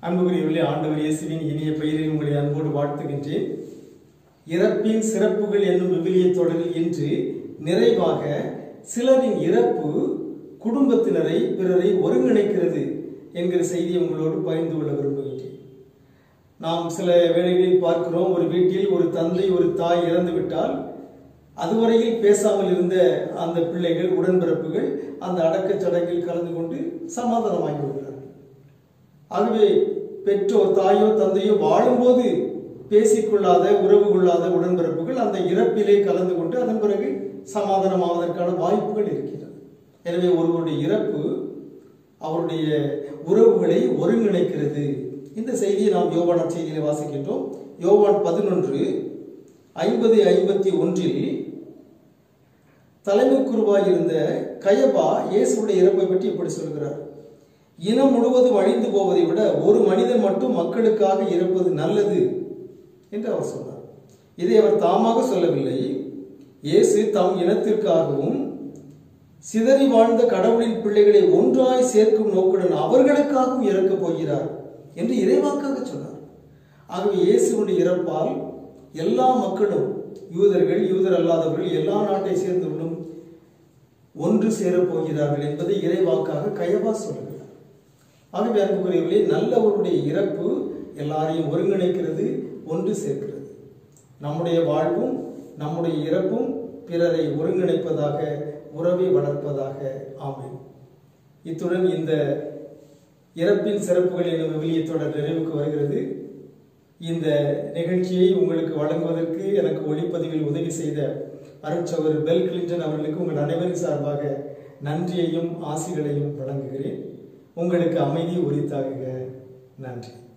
அன்புக்குரியவர்களே ஆண்டவர் இயேசுவின் இனிய பெயரில் உங்களை அன்போடு வாழ்த்துகின்றேன் இறப்பின் சிறப்புகள் என்னும் விவிலிய தொடரில் இன்று நிறைவாக சிலரின் இறப்பு குடும்பத்தினரை பிறரை ஒருங்கிணைக்கிறது என்கிற செய்தியை உங்களோடு பகிர்ந்து கொள்ள விரும்புகின்றேன் நாம் சில வேளைகளில் பார்க்கிறோம் ஒரு வீட்டில் ஒரு தந்தை ஒரு தாய் இறந்து விட்டால் அதுவரையில் பேசாமல் இருந்த அந்த பிள்ளைகள் உடன்பிறப்புகள் அந்த அடக்கச் சடங்கில் கலந்து கொண்டு சமாதானமாகி விடுகிறார்கள் ஆகவே பெற்றோர் தாயோ தந்தையோ வாழும்போது பேசிக்கொள்ளாத உறவு கொள்ளாத உடன்பிறப்புகள் அந்த இறப்பிலே கலந்து கொண்டு அதன் பிறகு சமாதானமாவதற்கான வாய்ப்புகள் இருக்கிறது எனவே ஒருவருடைய இறப்பு அவருடைய உறவுகளை ஒருங்கிணைக்கிறது இந்த செய்தியை நாம் யோவான செய்தியில வாசிக்கின்றோம் யோவான் பதினொன்று ஐம்பது ஐம்பத்தி ஒன்றில் தலைமை குருவாய் இருந்த கயபா இயேசுடைய இறப்பை பற்றி இப்படி சொல்கிறார் இனம் முழுவதும் அழிந்து போவதை விட ஒரு மனிதன் மட்டும் மக்களுக்காக இறப்பது நல்லது என்று அவர் சொன்னார் இதை அவர் தாமாக சொல்லவில்லை இயேசு தம் இனத்திற்காகவும் சிதறி வாழ்ந்த கடவுளின் பிள்ளைகளை ஒன்றாய் சேர்க்கும் நோக்குடன் அவர்களுக்காகவும் இறக்கப் போகிறார் என்று இறைவாக்காக சொன்னார் ஆகவே இயேசுடைய இறப்பால் எல்லா மக்களும் யூதர்கள் யூதர் அல்லாதவர்கள் எல்லா நாட்டை சேர்ந்தவர்களும் ஒன்று சேரப் போகிறார்கள் என்பதை இறைவாக்காக கயவா சொல்லுகிறார் ஆகவே அன்புக்குரியவர்களே நல்லவருடைய இறப்பு எல்லாரையும் ஒருங்கிணைக்கிறது ஒன்று சேர்க்கிறது நம்முடைய வாழ்வும் நம்முடைய இறப்பும் பிறரை ஒருங்கிணைப்பதாக உறவை வளர்ப்பதாக ஆமென் இத்துடன் இந்த இறப்பின் சிறப்புகள் எனும் விவிலியத்தொடர் நிறைவுக்கு வருகிறது இந்த நிகழ்ச்சியை உங்களுக்கு வழங்குவதற்கு எனக்கு ஒளிப்பதிவில் உதவி செய்த அருட்சவர் பெல் கிளின்டன் அவர்களுக்கு உங்கள் அனைவரின் சார்பாக நன்றியையும் ஆசிகளையும் வழங்குகிறேன் உங்களுக்கு அமைதி உரித்தாகுக நன்றி